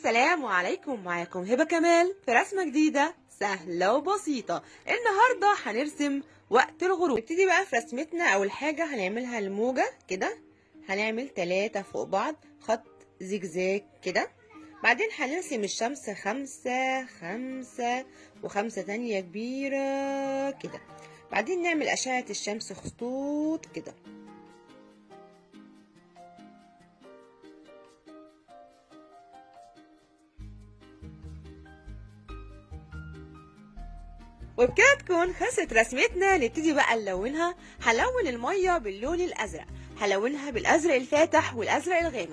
السلام عليكم معاكم هبة كمال في رسمة جديدة سهلة وبسيطة النهاردة هنرسم وقت الغروب نبتدي بقى في رسمتنا أول حاجة هنعملها الموجة كده هنعمل تلاتة فوق بعض خط زجزاج كده بعدين هنرسم الشمس خمسة خمسة وخمسة تانية كبيرة كده بعدين نعمل أشعة الشمس خطوط كده وبكده تكون خلصت رسمتنا نبتدي بقى نلونها هلون المية باللون الأزرق هلونها بالأزرق الفاتح والأزرق الغامق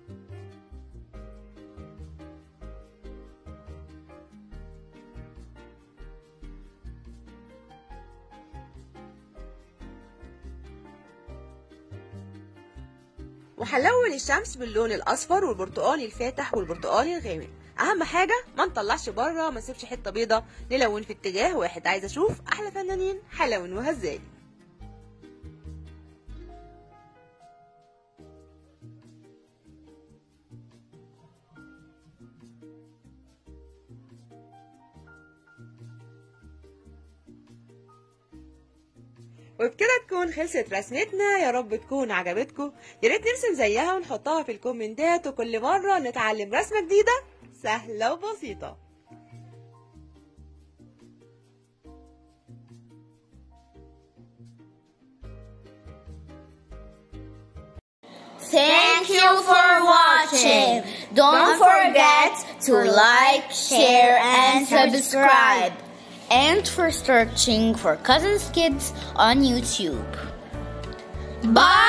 وهلون الشمس باللون الاصفر والبرتقالي الفاتح والبرتقالي الغامق اهم حاجه ما نطلعش بره ما نسيبش حته بيضه نلون في اتجاه واحد عايزه اشوف احلى فنانين هلونوها ازاي وبكده تكون خلصت رسمتنا يا رب تكون عجبتكم يا ريت نرسم زيها ونحطها في الكومنتات وكل مره نتعلم رسمه جديده سهله وبسيطه Thank you for watching. Don't forget to like, share, and subscribe. And for searching for Cousins Kids on YouTube. Bye!